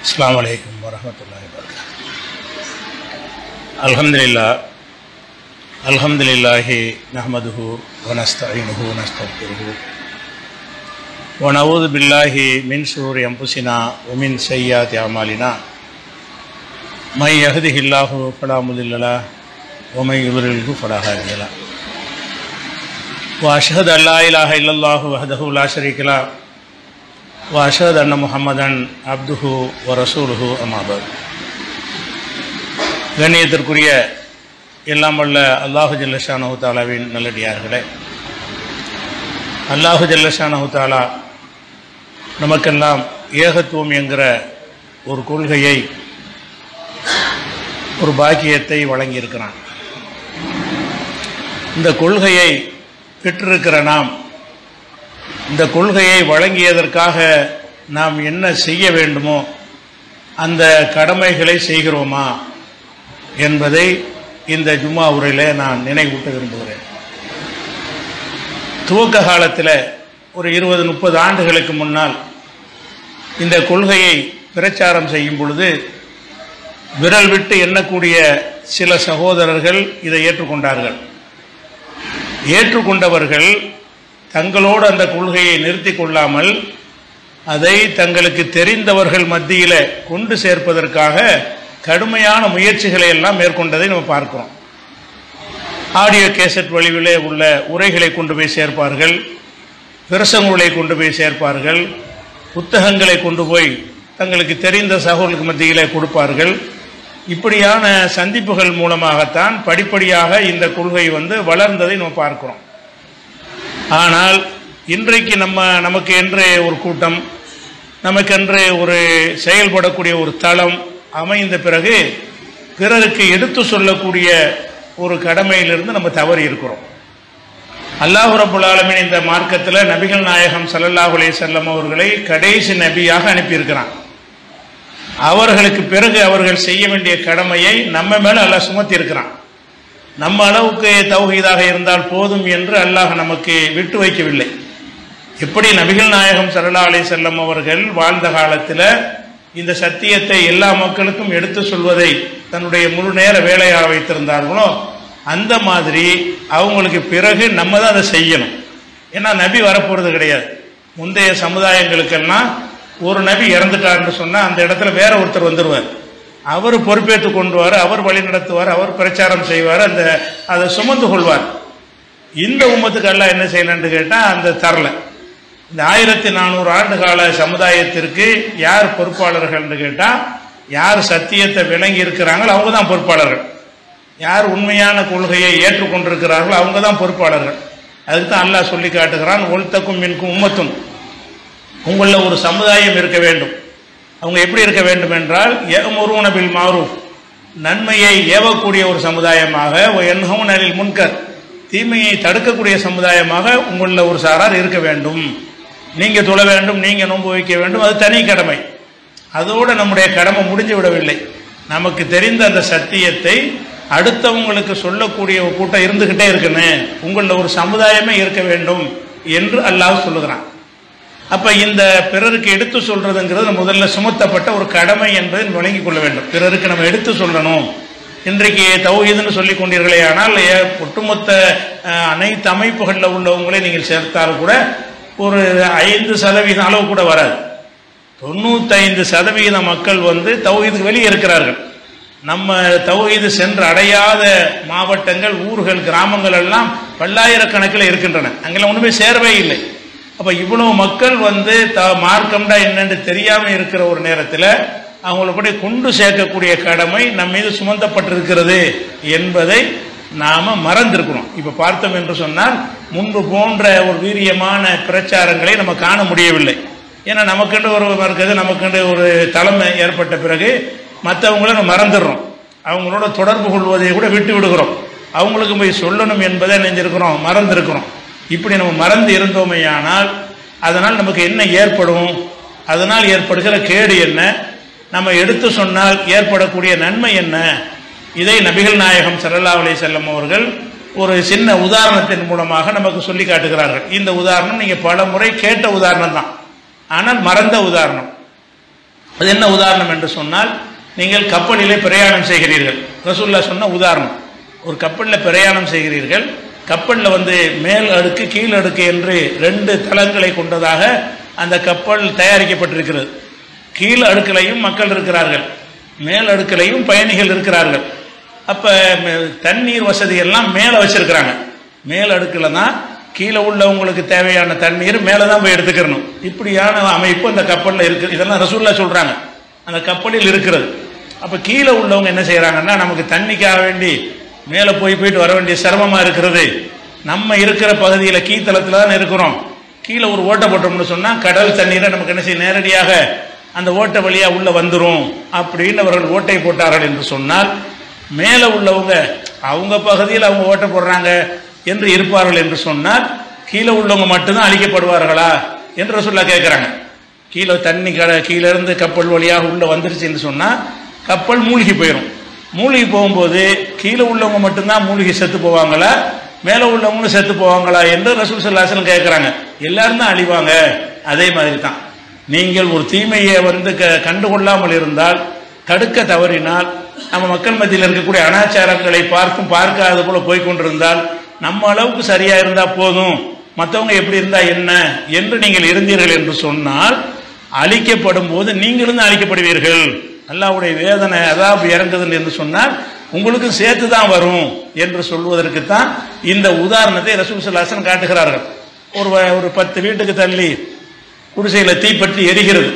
السلام عليكم ورحمة الله وبركاته الحمد لله الحمد لله نحمده ونستعينه ونستغفره ونعوذ بالله من شرور أنفسنا ومن سيئات أعمالنا من يهده الله فلا مضل له ومن يضلله فلا هادي له وأشهد أن لا إله إلا الله وحده لا شريك له وأشهد أن محمدا عبده ورسوله أما بعد கண்ணியத்திற்குரிய எல்லாம் வல்ல அல்லாஹு ஜல்லஷானஹு தாலாவின் நல்லடியார்களே அல்லாஹு ஜல்லஷானஹு தாலா நமக்கெல்லாம் ஏகத்துவம் என்கிற ஒரு கொள்கையை ஒரு பாக்கியத்தை வழங்கியிருக்கிறான் இந்த கொள்கையை பெற்றிருக்கிற நாம் இந்த கொள்கையை வழங்கியதற்காக நாம் என்ன செய்ய வேண்டுமோ அந்த கடமைகளை செய்கிறோமா என்பதை இந்த ஜும்மா உரையில் நான் நினைவூட்ட விரும்புகிறேன் துவக்க காலத்தில் ஒரு இருபது முப்பது ஆண்டுகளுக்கு முன்னால் இந்த கொள்கையை பிரச்சாரம் செய்யும் பொழுது விரல் விட்டு எண்ணக்கூடிய சில சகோதரர்கள் இதை ஏற்றுக்கொண்டார்கள் ஏற்றுக்கொண்டவர்கள் தங்களோடு அந்த கொள்கையை நிறுத்தி கொள்ளாமல் அதை தங்களுக்கு தெரிந்தவர்கள் மத்தியில் கொண்டு சேர்ப்பதற்காக கடுமையான முயற்சிகளை எல்லாம் மேற்கொண்டதை நம்ம பார்க்கிறோம் ஆடியோ கேசட் வடிவிலே உள்ள உரைகளை கொண்டு போய் சேர்ப்பார்கள் பிரசங்களை கொண்டு போய் சேர்ப்பார்கள் புத்தகங்களை கொண்டு போய் தங்களுக்கு தெரிந்த சகோதரர்களுக்கு மத்தியிலே கொடுப்பார்கள் இப்படியான சந்திப்புகள் மூலமாகத்தான் படிப்படியாக இந்த கொள்கை வந்து வளர்ந்ததை நம்ம பார்க்கிறோம் ஆனால் இன்றைக்கு நம்ம நமக்கு என்று ஒரு கூட்டம் நமக்கென்று ஒரு செயல்படக்கூடிய ஒரு தளம் அமைந்த பிறகு பிறருக்கு எடுத்து சொல்லக்கூடிய ஒரு கடமையிலிருந்து நம்ம தவறி இருக்கிறோம் அல்லாஹு ரபுல் ஆலமின் இந்த மார்க்கத்தில் நபிகள் நாயகம் சல்லல்லாஹு அலைஹி செல்லம் அவர்களை கடைசி நபியாக அனுப்பியிருக்கிறான் அவர்களுக்கு பிறகு அவர்கள் செய்ய வேண்டிய கடமையை நம்ம மேலே அல்லாஹ் சுமத்தி இருக்கிறான் நம்ம அளவுக்கு தௌஹீதாக இருந்தால் போதும் என்று அல்லாஹ் நமக்கு விட்டு வைக்கவில்லை எப்படி நபிகள் நாயகம் சல்லா அலி செல்லம் அவர்கள் வாழ்ந்த காலத்தில் இந்த சத்தியத்தை எல்லா மக்களுக்கும் எடுத்து சொல்வதை தன்னுடைய முழு நேர வேலையாக வைத்திருந்தார்களோ அந்த மாதிரி அவங்களுக்கு பிறகு நம்ம தான் அதை செய்யணும் ஏன்னா நபி வரப்போகிறது கிடையாது முந்தைய சமுதாயங்களுக்கெல்லாம் ஒரு நபி இறந்துட்டார்னு சொன்னால் அந்த இடத்துல வேற ஒருத்தர் வந்துடுவார் அவர் பொறுப்பேற்று கொண்டுவார் அவர் வழி நடத்துவார் அவர் பிரச்சாரம் செய்வார் அந்த அதை சுமந்து கொள்வார் இந்த உம்மத்துக்கு எல்லாம் என்ன செய்யலன்னு கேட்டால் அந்த தரல இந்த ஆயிரத்தி நானூறு ஆண்டு கால சமுதாயத்திற்கு யார் பொறுப்பாளர்கள்னு கேட்டால் யார் சத்தியத்தை விளங்கி இருக்கிறாங்களோ அவங்க தான் பொறுப்பாளர்கள் யார் உண்மையான கொள்கையை ஏற்றுக்கொண்டிருக்கிறார்களோ அவங்க தான் பொறுப்பாளர்கள் அதுக்கு தான் அல்லாஹ் சொல்லி காட்டுகிறான் ஒழுத்தக்கும் மின்கும் உம்மத்தும் உங்களில் ஒரு சமுதாயம் இருக்க வேண்டும் அவங்க எப்படி இருக்க வேண்டும் என்றால் ஏமுருவன பில் மாரூஃப் நன்மையை ஏவக்கூடிய ஒரு சமுதாயமாக என்ஹவுன் அலில் முன்கர் தீமையை தடுக்கக்கூடிய சமுதாயமாக உங்களில் ஒரு சாரார் இருக்க வேண்டும் நீங்கள் தொழ வேண்டும் நீங்கள் நோன்பு வைக்க வேண்டும் அது தனி கடமை அதோடு நம்முடைய கடமை முடிஞ்சு விடவில்லை நமக்கு தெரிந்த அந்த சத்தியத்தை அடுத்தவங்களுக்கு சொல்லக்கூடிய ஒரு கூட்டம் இருந்துக்கிட்டே இருக்குன்னு உங்களில் ஒரு சமுதாயமே இருக்க வேண்டும் என்று அல்லாஹ் சொல்லுகிறான் அப்போ இந்த பிறருக்கு எடுத்து சொல்றதுங்கிறது முதல்ல சுமத்தப்பட்ட ஒரு கடமை என்பதை விளங்கிக் கொள்ள வேண்டும் பிறருக்கு நம்ம எடுத்து சொல்லணும் இன்றைக்கு தௌஹீதுன்னு சொல்லி கொண்டீர்களே ஆனால் ஒட்டுமொத்த அனைத்து அமைப்புகளில் உள்ளவங்களே நீங்கள் சேர்த்தால் கூட ஒரு ஐந்து சதவீதம் அளவு கூட வராது தொண்ணூத்தைந்து சதவீத மக்கள் வந்து தௌஹீதுக்கு வெளியே இருக்கிறார்கள் நம்ம தௌஹீது சென்று அடையாத மாவட்டங்கள் ஊர்கள் கிராமங்கள் எல்லாம் பல்லாயிரக்கணக்கில் இருக்கின்றன அங்கெல்லாம் ஒன்றுமே சேரவே இல்லை அப்போ இவ்வளவு மக்கள் வந்து த மார்க்கம்டா என்னன்னு தெரியாமல் இருக்கிற ஒரு நேரத்தில் அவங்கள கூட கொண்டு சேர்க்கக்கூடிய கடமை நம் மீது சுமந்தப்பட்டிருக்கிறது என்பதை நாம் மறந்திருக்கிறோம் இப்போ பார்த்தோம் என்று சொன்னால் முன்பு போன்ற ஒரு வீரியமான பிரச்சாரங்களை நம்ம காண முடியவில்லை ஏன்னா நமக்குண்டு ஒரு இருக்குது நமக்குண்டு ஒரு தலைமை ஏற்பட்ட பிறகு மற்றவங்கள நம்ம மறந்துடுறோம் அவங்களோட தொடர்பு கொள்வதை கூட விட்டு விடுகிறோம் அவங்களுக்கு போய் சொல்லணும் என்பதை நினைஞ்சிருக்கிறோம் மறந்துருக்கிறோம் இப்படி நம்ம மறந்து இருந்தோமேயானால் அதனால் நமக்கு என்ன ஏற்படும் அதனால் ஏற்படுகிற கேடு என்ன நம்ம எடுத்து சொன்னால் ஏற்படக்கூடிய நன்மை என்ன இதை நபிகள் நாயகம் சல்லல்லா அலி செல்லம் அவர்கள் ஒரு சின்ன உதாரணத்தின் மூலமாக நமக்கு சொல்லி காட்டுகிறார்கள் இந்த உதாரணம் நீங்கள் பல முறை கேட்ட உதாரணம் தான் ஆனால் மறந்த உதாரணம் அது என்ன உதாரணம் என்று சொன்னால் நீங்கள் கப்பலிலே பிரயாணம் செய்கிறீர்கள் ரசூல்லா சொன்ன உதாரணம் ஒரு கப்பலில் பிரயாணம் செய்கிறீர்கள் கப்பலில் வந்து மேல் அடுக்கு கீழ் அடுக்கு என்று ரெண்டு தளங்களை கொண்டதாக அந்த கப்பல் தயாரிக்கப்பட்டிருக்கிறது கீழ் அடுக்கிலையும் மக்கள் இருக்கிறார்கள் மேல் அடுக்கிலையும் பயணிகள் இருக்கிறார்கள் அப்போ தண்ணீர் வசதி எல்லாம் மேலே வச்சிருக்கிறாங்க மேல் அடுக்கில் தான் கீழே உள்ளவங்களுக்கு தேவையான தண்ணீர் மேலே தான் போய் எடுத்துக்கிறணும் இப்படியான அமைப்பு அந்த கப்பலில் இருக்குது இதெல்லாம் ரசூல்லா சொல்கிறாங்க அந்த கப்பலில் இருக்கிறது அப்போ கீழே உள்ளவங்க என்ன செய்கிறாங்கன்னா நமக்கு தண்ணிக்காக வேண்டி மேலே போய் போயிட்டு வர வேண்டிய சிரமமாக இருக்கிறது நம்ம இருக்கிற பகுதியில் கீழ்த்தளத்தில் தான் இருக்கிறோம் கீழே ஒரு ஓட்டை போட்டோம்னு சொன்னால் கடல் தண்ணீரை நமக்கு என்ன செய்ய நேரடியாக அந்த ஓட்டை வழியாக உள்ளே வந்துடும் அப்படின்னு அவர்கள் ஓட்டை போட்டார்கள் என்று சொன்னால் மேலே உள்ளவங்க அவங்க பகுதியில் அவங்க ஓட்டை போடுறாங்க என்று இருப்பார்கள் என்று சொன்னால் கீழே உள்ளவங்க மட்டும்தான் அழிக்கப்படுவார்களா என்று சொல்ல கேட்குறாங்க கீழே தண்ணி கட கீழே இருந்து கப்பல் வழியாக உள்ளே வந்துருச்சுன்னு சொன்னால் கப்பல் மூழ்கி போயிடும் மூழ்கி போகும்போது கீழே உள்ளவங்க மட்டும்தான் மூழ்கி செத்து போவாங்களா மேலே உள்ளவங்களும் செத்து போவாங்களா என்று ரசூல் சல்லாசலம் கேட்குறாங்க எல்லாரும் தான் அழிவாங்க அதே மாதிரி தான் நீங்கள் ஒரு தீமையை வந்து க கண்டுகொள்ளாமல் இருந்தால் தடுக்க தவறினால் நம்ம மக்கள் மத்தியில் இருக்கக்கூடிய அனாச்சாரங்களை பார்க்கும் பார்க்காத போல போய் கொண்டிருந்தால் நம்ம அளவுக்கு சரியா இருந்தா போதும் மற்றவங்க எப்படி இருந்தா என்ன என்று நீங்கள் இருந்தீர்கள் என்று சொன்னால் அழிக்கப்படும் போது நீங்களும் தான் அழிக்கப்படுவீர்கள் அல்லாவுடைய வேதனை அதாவது இறங்குதுன்னு என்று சொன்னால் உங்களுக்கும் சேர்த்து தான் வரும் என்று சொல்வதற்கு தான் இந்த உதாரணத்தை ரசூல் சல்லாசன் காட்டுகிறார்கள் ஒரு வ- ஒரு பத்து வீட்டுக்கு தள்ளி குடிசையில் தீப்பற்றி எரிகிறது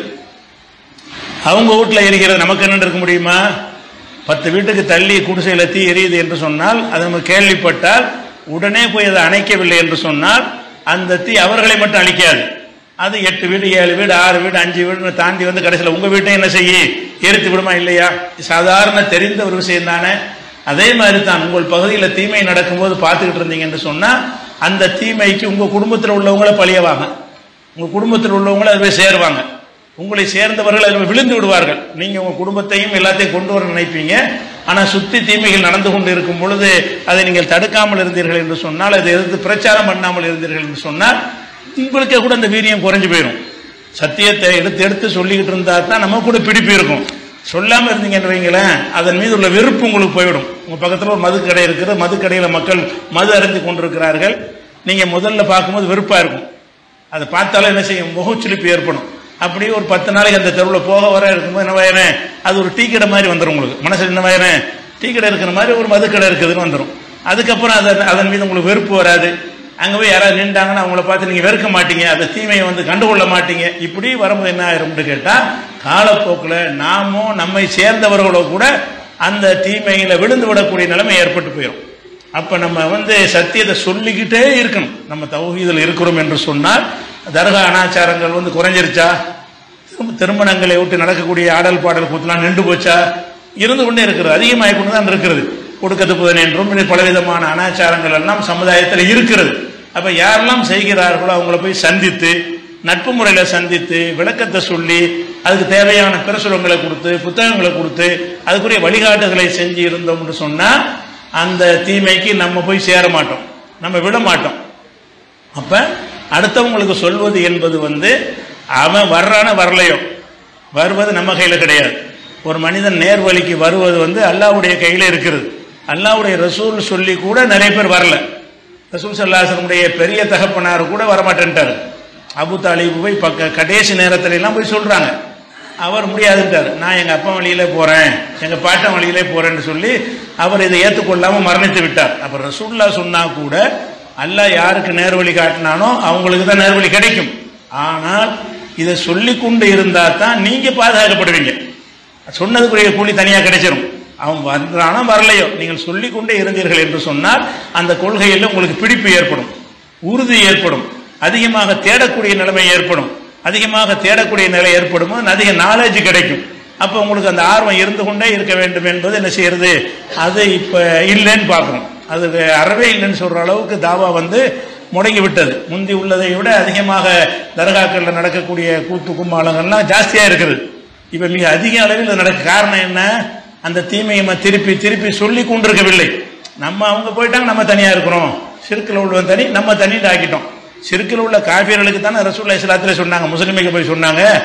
அவங்க வீட்டில் எரிகிறது நமக்கு என்ன இருக்க முடியுமா பத்து வீட்டுக்கு தள்ளி குடிசையில் தீ எரியுது என்று சொன்னால் அது நம்ம கேள்விப்பட்டால் உடனே போய் அதை அணைக்கவில்லை என்று சொன்னால் அந்த தீ அவர்களை மட்டும் அழிக்காது அது எட்டு வீடு ஏழு வீடு ஆறு வீடு அஞ்சு வீடுன்னு தாண்டி வந்து கடைசியில் உங்கள் வீட்டையும் என்ன செய்ய எரித்து விடுமா இல்லையா சாதாரண தெரிந்த ஒரு விஷயம் தானே அதே மாதிரி தான் உங்கள் பகுதியில் தீமை நடக்கும்போது பார்த்துக்கிட்டு இருந்தீங்க என்று சொன்னால் அந்த தீமைக்கு உங்கள் குடும்பத்தில் உள்ளவங்கள பழியவாங்க உங்கள் குடும்பத்தில் உள்ளவங்கள அது போய் சேருவாங்க உங்களை சேர்ந்தவர்கள் அதில் விழுந்து விடுவார்கள் நீங்கள் உங்கள் குடும்பத்தையும் எல்லாத்தையும் கொண்டு வர நினைப்பீங்க ஆனால் சுத்தி தீமைகள் நடந்து கொண்டு இருக்கும் பொழுது அதை நீங்கள் தடுக்காமல் இருந்தீர்கள் என்று சொன்னால் அதை எதிர்த்து பிரச்சாரம் பண்ணாமல் இருந்தீர்கள் என்று சொன்னால் உங்களுக்கே கூட அந்த வீரியம் குறைஞ்சு போயிடும் சத்தியத்தை எடுத்து எடுத்து சொல்லிக்கிட்டு இருந்தா தான் நம்ம கூட பிடிப்பு இருக்கும் சொல்லாமல் இருந்தீங்கன்னு வைங்களேன் அதன் மீது உள்ள வெறுப்பு உங்களுக்கு போய்விடும் உங்கள் பக்கத்தில் ஒரு மதுக்கடை இருக்குது மதுக்கடையில் மக்கள் மது அருந்தி கொண்டிருக்கிறார்கள் நீங்கள் முதல்ல பார்க்கும்போது வெறுப்பாக இருக்கும் அதை பார்த்தாலும் என்ன செய்யும் முகச்சுளிப்பு ஏற்படும் அப்படியே ஒரு பத்து நாளைக்கு அந்த தெருவில் போக வர இருக்கும்போது என்ன வயனே அது ஒரு டீ கடை மாதிரி வந்துடும் உங்களுக்கு மனசு என்ன வயனே டீ கடை இருக்கிற மாதிரி ஒரு மதுக்கடை இருக்குதுன்னு வந்துடும் அதுக்கப்புறம் அதன் அதன் மீது உங்களுக்கு வெறுப்பு வராது அங்கே போய் யாராவது நின்றாங்கன்னா அவங்கள பார்த்து நீங்கள் வெறுக்க மாட்டீங்க அந்த தீமையை வந்து கண்டுகொள்ள மாட்டீங்க இப்படி வரும்போது என்ன ஆயிரும்னு கேட்டால் காலப்போக்கில் நாமும் நம்மை சேர்ந்தவர்களோ கூட அந்த தீமையில் விழுந்து விடக்கூடிய நிலைமை ஏற்பட்டு போயிடும் அப்ப நம்ம வந்து சத்தியத்தை சொல்லிக்கிட்டே இருக்கணும் நம்ம தௌஹீதில் இருக்கிறோம் என்று சொன்னால் தர்கா அனாச்சாரங்கள் வந்து குறைஞ்சிருச்சா திரும்ப திருமணங்களை விட்டு நடக்கக்கூடிய ஆடல் பாடல் கூத்துலாம் நின்று போச்சா இருந்து கொண்டே இருக்கிறது அதிகமாகி கொண்டு தான் இருக்கிறது கொடுக்கத்து புதன் என்றும் இப்படி பலவிதமான அனாச்சாரங்கள் எல்லாம் சமுதாயத்தில் இருக்கிறது அப்ப யாரெல்லாம் செய்கிறார்களோ அவங்கள போய் சந்தித்து நட்பு முறையில் சந்தித்து விளக்கத்தை சொல்லி அதுக்கு தேவையான பிரசுரங்களை கொடுத்து புத்தகங்களை கொடுத்து அதுக்குரிய வழிகாட்டுதலை செஞ்சு இருந்தோம்னு சொன்னா அந்த தீமைக்கு நம்ம போய் சேர மாட்டோம் நம்ம விட மாட்டோம் அப்ப அடுத்தவங்களுக்கு சொல்வது என்பது வந்து அவன் வர்றான வரலையோ வருவது நம்ம கையில கிடையாது ஒரு மனிதன் நேர்வழிக்கு வருவது வந்து அல்லாஹ்வுடைய கையில இருக்கிறது அல்லாஹ்வுடைய ரசூல் சொல்லி கூட நிறைய பேர் வரல ரசூல் சல்லாசனுடைய பெரிய தகப்பனார் கூட வரமாட்டேன்ட்டார் அபு தாலிபு போய் பக்க கடைசி நேரத்துல எல்லாம் போய் சொல்றாங்க அவர் முடியாதுன்ட்டார் நான் எங்க அப்பா வழியில போறேன் எங்க பாட்டன் வழியிலே போறேன்னு சொல்லி அவர் இதை ஏற்றுக்கொள்ளாம மரணித்து விட்டார் அப்ப ரசூல்லா சொன்னா கூட அல்லாஹ் யாருக்கு நேர்வழி காட்டினானோ அவங்களுக்கு தான் நேர்வழி கிடைக்கும் ஆனால் இதை சொல்லி கொண்டு இருந்தா தான் நீங்க பாதுகாக்கப்படுவீங்க சொன்னதுக்குரிய கூலி தனியா கிடைச்சிரும் அவன் வந்தானோ வரலையோ நீங்கள் சொல்லிக் கொண்டே இருந்தீர்கள் என்று சொன்னால் அந்த கொள்கையில் உங்களுக்கு பிடிப்பு ஏற்படும் உறுதி ஏற்படும் அதிகமாக தேடக்கூடிய நிலைமை ஏற்படும் அதிகமாக தேடக்கூடிய நிலை ஏற்படும் போது அதிக நாலேஜ் கிடைக்கும் அப்போ உங்களுக்கு அந்த ஆர்வம் இருந்து கொண்டே இருக்க வேண்டும் என்பது என்ன செய்யறது அது இப்போ இல்லைன்னு பார்க்குறோம் அது அறவே இல்லைன்னு சொல்ற அளவுக்கு தாவா வந்து முடங்கி விட்டது முந்தி உள்ளதை விட அதிகமாக தர்காக்களில் நடக்கக்கூடிய கூத்து கும்மாளங்கள்லாம் ஜாஸ்தியாக இருக்குது இப்போ மிக அதிக அளவில் இது நடக்க காரணம் என்ன அந்த தீமையை நம்ம திருப்பி திருப்பி சொல்லி கொண்டிருக்கவில்லை நம்ம அவங்க போயிட்டாங்க நம்ம தனியாக இருக்கிறோம் சிறுக்கில் உள்ளவன் தனி நம்ம தனிட்டு ஆக்கிட்டோம் சிறுக்கில் உள்ள காபியர்களுக்கு தானே ரசூல்லா இஸ்லாத்துல சொன்னாங்க முஸ்லிமுக்கு போய் சொன்னாங்க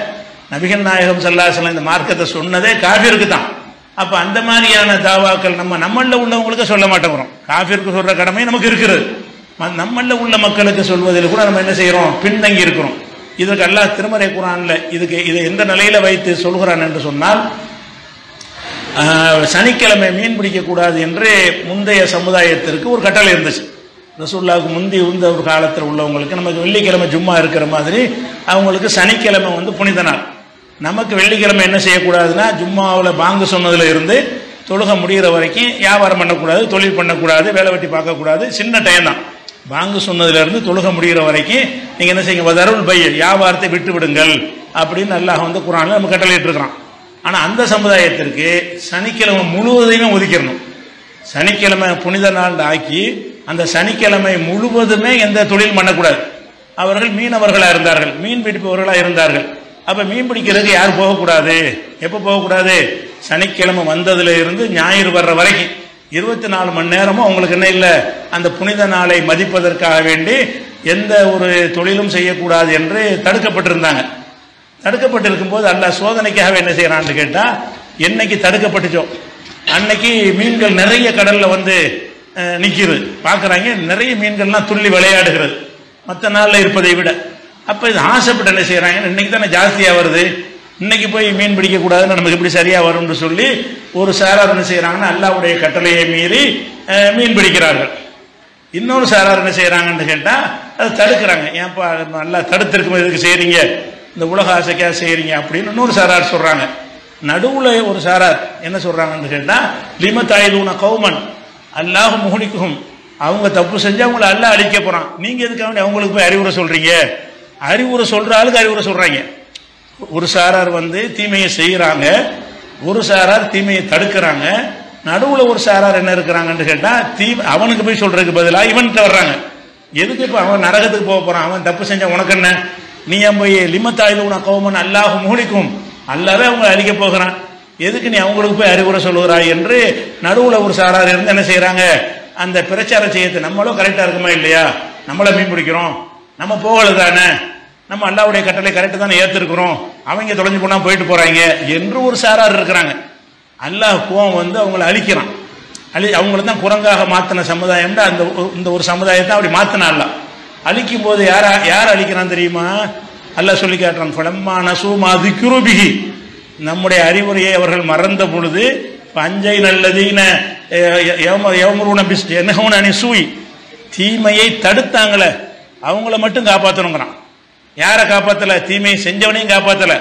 நபிகள் நாயகம் சல்லாசலம் இந்த மார்க்கத்தை சொன்னதே காஃபிருக்கு தான் அப்ப அந்த மாதிரியான தாவாக்கள் நம்ம நம்மள உள்ளவங்களுக்கு சொல்ல மாட்டேங்கிறோம் காஃபிருக்கு சொல்ற கடமை நமக்கு இருக்கிறது ம- நம்மள உள்ள மக்களுக்கு சொல்வதில் கூட நம்ம என்ன செய்யறோம் பின்தங்கி இருக்கிறோம் இதற்கு அல்லாஹ் திருமறை குரான்ல இதுக்கு இதை எந்த நிலையில வைத்து சொல்கிறான் என்று சொன்னால் ஆஹ், சனிக்கிழமை மீன் பிடிக்கக்கூடாது என்று முந்தைய சமுதாயத்திற்கு ஒரு கட்டளை இருந்துச்சு ரசூல்லாவுக்கு முந்தி இருந்த ஒரு காலத்தில் உள்ளவங்களுக்கு நமக்கு வெள்ளிக்கிழமை ஜும்மா இருக்கிற மாதிரி அவங்களுக்கு சனிக்கிழமை வந்து புனித நாள் நமக்கு வெள்ளிக்கிழமை என்ன செய்யக்கூடாதுன்னா ஜும்மாவில் பாங்கு சொன்னதுல இருந்து தொழுகை முடிகிற வரைக்கும் வியாபாரம் பண்ணக்கூடாது தொழில் பண்ணக்கூடாது வேலை வெட்டி பார்க்கக்கூடாது சின்ன டைம் தான் பாங்கு சொன்னதுல இருந்து தொழுகை முடிகிற வரைக்கும் நீங்கள் என்ன செய்யுங்க வதருள் பைய வியாபாரத்தை விட்டு விடுங்கள் அப்படின்னு அல்லாஹ் வந்து குரானில் நம்ம கட்டளையிட்டு இருக்கிறான் ஆனால் அந்த சமுதாயத்திற்கு சனிக்கிழமை முழுவதையுமே ஒதுக்கிடணும் சனிக்கிழமை புனித நாள் ஆக்கி அந்த சனிக்கிழமை முழுவதுமே எந்த தொழில் பண்ணக்கூடாது அவர்கள் மீனவர்களாக இருந்தார்கள் மீன் பிடிப்பவர்களாக இருந்தார்கள் அப்ப மீன் பிடிக்கிறதுக்கு யார் போகக்கூடாது எப்போ போகக்கூடாது சனிக்கிழமை வந்ததுல இருந்து ஞாயிறு வர்ற வரைக்கும் இருபத்தி நாலு மணி நேரமும் அவங்களுக்கு என்ன இல்லை அந்த புனித நாளை மதிப்பதற்காக வேண்டி எந்த ஒரு தொழிலும் செய்யக்கூடாது என்று தடுக்கப்பட்டிருந்தாங்க தடுக்கப்பட்டிருக்கும் போது அல்லாஹ் சோதனைக்காக என்ன செய்யறான்னு கேட்டா என்னைக்கு தடுக்கப்பட்டுச்சோ அன்னைக்கு மீன்கள் நிறைய கடல்ல வந்து அஹ், நிக்குது பார்க்கறாங்க நிறைய மீன்கள்லாம் துள்ளி விளையாடுகிறது மற்ற நாள்ல இருப்பதை விட அப்ப இது ஆசைப்பட்டு என்ன செய்யறாங்க இன்னைக்கு தானே ஜாஸ்தியா வருது இன்னைக்கு போய் மீன் பிடிக்க கூடாதுன்னு நமக்கு எப்படி சரியா வரும்னு சொல்லி ஒரு சாரார் என்ன செய்யறாங்கன்னா அல்லாவுடைய கட்டளையை மீறி அஹ், மீன் பிடிக்கிறார்கள் இன்னொரு சாரார் என்ன செய்யறாங்கன்னு கேட்டா அதை தடுக்கிறாங்க ஏன்பா நல்லா தடுத்திருக்கும் எதுக்கு செய்றீங்க இந்த உலக ஆசைக்காக செய்றீங்க அப்படின்னு இன்னொரு சாரார் சொல்றாங்க நடுவுல ஒரு சாரார் என்ன சொல்றாங்கன்னு கேட்டா லிமத்தாயுதூன கௌமன் அல்லாஹ் முகனிக்கும் அவங்க தப்பு செஞ்சு அவங்கள அல்லாஹ் அழிக்க போறான் நீங்க எதுக்காக வேண்டி அவங்களுக்கு போய் அறிவுரை சொல்றீங்க அறிவுரை சொல்ற ஆளுக்கு அறிவுரை சொல்றாங்க ஒரு சாரார் வந்து தீமையை செய்யறாங்க ஒரு சாரார் தீமையை தடுக்கிறாங்க நடுவுல ஒரு சாரார் என்ன இருக்கிறாங்கன்னு கேட்டா தீ அவனுக்கு போய் சொல்றதுக்கு பதிலா இவன்கிட்ட வர்றாங்க எதுக்கு இப்ப அவன் நரகத்துக்கு போக போறான் அவன் தப்பு செஞ்ச உனக்கு என்ன நீ ஏன் போய் லிமத்தாயில் உன கௌமன் அல்லாஹ் மூலிக்கும் அல்லாவே அவங்க அழிக்க போகிறான் எதுக்கு நீ அவங்களுக்கு போய் அறிவுரை சொல்லுகிறாய் என்று நடுவுல ஒரு சாரார் இருந்து என்ன செய்யறாங்க அந்த பிரச்சார செய்யறது நம்மளும் கரெக்டா இருக்குமா இல்லையா நம்மள மீன் பிடிக்கிறோம் நம்ம போகல தானே நம்ம அல்லாவுடைய கட்டளை கரெக்டாக தானே ஏற்றிருக்கிறோம் அவங்க தொலைஞ்சு போனா போயிட்டு போறாங்க என்று ஒரு சாரார் இருக்கிறாங்க அல்லாஹ் கோவம் வந்து அவங்கள அழிக்கிறான் அழி அவங்கள தான் குரங்காக மாத்தின சமுதாயம்னா அந்த ஒரு- இந்த ஒரு சமுதாயத்தை அப்படி மாத்தினா அல்லாஹ் அழிக்கும் போது யார யார் அழிக்கிறான் தெரியுமா அல்லாஹ் சொல்லி காட்டுறான் ஃபலம்மா நசூமா திக்ருபிஹி நம்முடைய அறிவுரையை அவர்கள் மறந்த பொழுது பஞ்சை நல்லதீன யவமருன பிஸ் என்னகவுன அணி சூய் தீமையை தடுத்தாங்களே அவங்கள மட்டும் காப்பாற்றணுங்கிறான் யாரை காப்பாத்தல தீமையை செஞ்சவனையும் காப்பாத்தல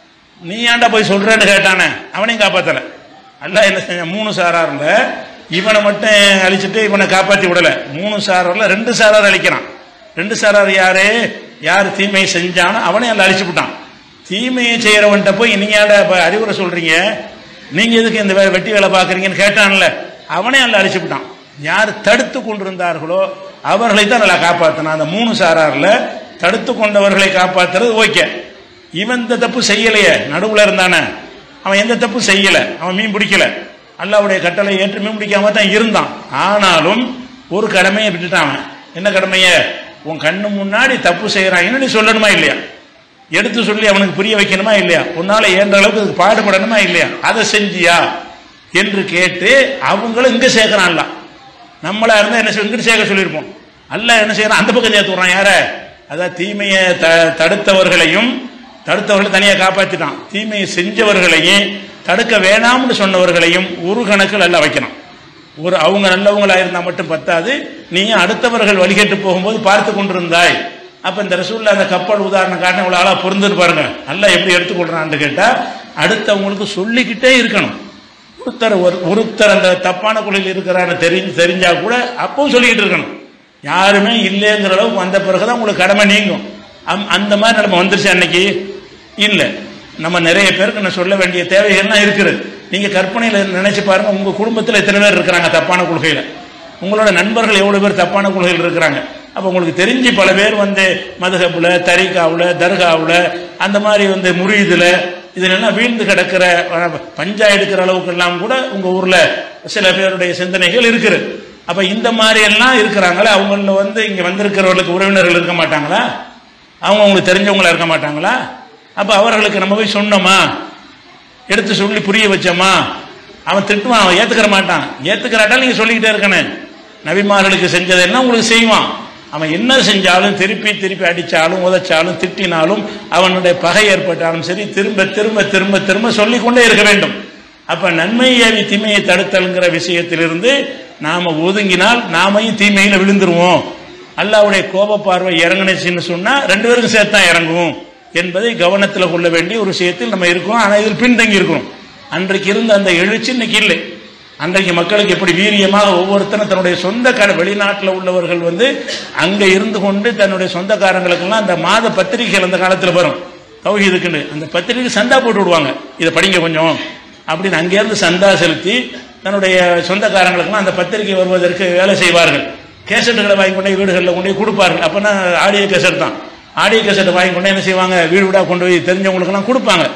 நீ ஏன்டா போய் சொல்றேன்னு கேட்டானே அவனையும் காப்பாத்தல அல்லாஹ் என்ன செஞ்ச மூணு சாரார்ல இவனை மட்டும் அழிச்சிட்டு இவனை காப்பாத்தி விடல மூணு சாரார்ல ரெண்டு சாரார் அழிக்கிறான் ரெண்டு சாரார் யாரு யார் தீமையை செஞ்சானோ அவனையும் அல்ல அழிச்சு விட்டான் தீமையை செய்யறவன்ட்ட போய் நீங்க ஏன்டா இப்ப அறிவுரை சொல்றீங்க நீங்க எதுக்கு இந்த வே- வெட்டி வேலை பாக்குறீங்கன்னு கேட்டான்ல அவனே அல்ல அழிச்சு விட்டான் யார் தடுத்து கொண்டிருந்தார்களோ அவர்களை தான் நல்லா காப்பாத்தினான் அந்த மூணு சாரார்ல தடுத்து கொண்டவர்களை காப்பாத்துறது ஓகே இவன் இந்த தப்பு செய்யலையே நடுவுல இருந்தானே அவன் எந்த தப்பு செய்யல அவன் மீன் பிடிக்கல அல்லாவுடைய கட்டளை ஏற்று மீன் பிடிக்காம தான் இருந்தான் ஆனாலும் ஒரு கடமையை விட்டுட்டான் அவன் என்ன கடமைய உன் கண்ணு முன்னாடி தப்பு செய்யறாங்கன்னு நீ சொல்லணுமா இல்லையா எடுத்து சொல்லி அவனுக்கு புரிய வைக்கணுமா இல்லையா உன்னால ஏன்ற அளவுக்கு அதுக்கு பாடுபடணுமா இல்லையா அதை செஞ்சியா என்று கேட்டு அவங்களும் இங்க சேர்க்கிறான்ல நம்மளா இருந்தா என்ன செய்ய இங்கிட்டு சேர்க்க சொல்லியிருப்போம் அல்ல என்ன செய்யறான் அந்த பக்கம் சேர்த்து விடுறான் யார அதான் தீமையை த தடுத்தவர்களையும் தடுத்தவர்களை தனியாக காப்பாத்திட்டான் தீமையை செஞ்சவர்களையும் தடுக்க வேணாம்னு சொன்னவர்களையும் ஒரு கணக்கில் அல்ல வைக்கணும் ஒரு அவங்க நல்லவங்களா இருந்தா மட்டும் பத்தாது நீயும் அடுத்தவர்கள் வழிகட்டு போகும்போது பார்த்து கொண்டிருந்தாய் அப்ப இந்த ரசூல்ல அந்த கப்பல் உதாரணம் காட்டின இவ்வளவு ஆளா பொருந்துட்டு பாருங்க நல்லா எப்படி எடுத்துக்கொள்றான்னு கேட்டா அடுத்தவங்களுக்கு சொல்லிக்கிட்டே இருக்கணும் ஒருத்தர் ஒரு ஒருத்தர் அந்த தப்பான குழியில் இருக்கிறான்னு தெரிஞ்சு தெரிஞ்சா கூட அப்பவும் சொல்லிக்கிட்டு இருக்கணும் யாருமே இல்லைங்கிற அளவுக்கு வந்த பிறகுதான் உங்களுக்கு கடமை நீங்கும் அம்- அந்த மாதிரி நம்ம வந்துருச்சு அன்னைக்கு இல்லை நம்ம நிறைய பேருக்கு நான் சொல்ல வேண்டிய தேவைகள்லாம் இருக்குது நீங்க கற்பனையில நினைச்சு பாருங்க உங்க குடும்பத்தில் எத்தனை பேர் இருக்கிறாங்க தப்பான கொள்கையில உங்களோட நண்பர்கள் எவ்வளவு பேர் தப்பான கொள்கையில் இருக்கிறாங்க அப்ப உங்களுக்கு தெரிஞ்சு பல பேர் வந்து மதுகப்புல தரிகாவுல தர்காவுல அந்த மாதிரி வந்து முறியுதுல இதுலெல்லாம் வீழ்ந்து கிடக்கிற அஹ், பஞ்சா எடுக்கிற அளவுக்கு எல்லாம் கூட உங்க ஊர்ல சில பேருடைய சிந்தனைகள் இருக்குது அப்ப இந்த மாதிரி எல்லாம் இருக்கிறாங்களே அவங்கள வந்து இங்க வந்திருக்கிறவர்களுக்கு உறவினர்கள் இருக்க மாட்டாங்களா அவங்க உங்களுக்கு தெரிஞ்சவங்களா இருக்க மாட்டாங்களா அப்ப அவர்களுக்கு நம்ம போய் சொன்னோமா எடுத்து சொல்லி புரிய வச்சோமா அவன் திட்டுவான் அவன் ஏத்துக்கிற மாட்டான் ஏத்துக்கிறாட்டாலும் நீங்க சொல்லிக்கிட்டே இருக்கணும் நபிமார்களுக்கு செஞ்சதெல்லாம் உங்களுக்கு செய்வான் அவன் என்ன செஞ்சாலும் திருப்பி திருப்பி அடிச்சாலும் உதைச்சாலும் திட்டினாலும் அவனுடைய பகை ஏற்பட்டாலும் சரி திரும்ப திரும்ப திரும்ப திரும்ப சொல்லிக்கொண்டே இருக்க வேண்டும் அப்ப நன்மை ஏவி தீமையை தடுத்தல்ங்கிற விஷயத்திலிருந்து நாம ஒதுங்கினால் நாமையும் தீமையில விழுந்துருவோம் அல்லாவுடைய கோப பார்வை இறங்குனுச்சுன்னு சொன்னா ரெண்டு பேருக்கும் சேர்த்து தான் இறங்கும் என்பதை கவனத்தில் கொள்ள வேண்டிய ஒரு விஷயத்தில் நம்ம இருக்கோம் ஆனால் இதில் பின்தங்கி இருக்கிறோம் அன்றைக்கு இருந்த அந்த எழுச்சி இன்னைக்கு இல்லை அன்றைக்கு மக்களுக்கு எப்படி வீரியமாக ஒவ்வொருத்தரும் தன்னுடைய சொந்த கட வெளிநாட்டில் உள்ளவர்கள் வந்து அங்கே இருந்து கொண்டு தன்னுடைய சொந்தக்காரங்களுக்கெல்லாம் அந்த மாத பத்திரிகைகள் அந்த காலத்தில் வரும் தௌஹீதுக்குன்னு அந்த பத்திரிகை சந்தா போட்டு விடுவாங்க இதை படிங்க கொஞ்சம் அப்படின்னு அங்கேருந்து சந்தா செலுத்தி தன்னுடைய சொந்தக்காரங்களுக்கெல்லாம் அந்த பத்திரிகை வருவதற்கு வேலை செய்வார்கள் கேசட்டுகளை வாங்கி கொண்டு போய் வீடுகளில் கொண்டு போய் கொடுப்பார்கள் அப்போனா ஆடியோ கேசட் தான் ஆடியோ கேசட் வாங்கி கொண்டு என்ன செய்வாங்க வீடு வீடாக கொண்டு போய் தெரிஞ்சவங்களுக்கெல்லாம் கொடுப்பாங்க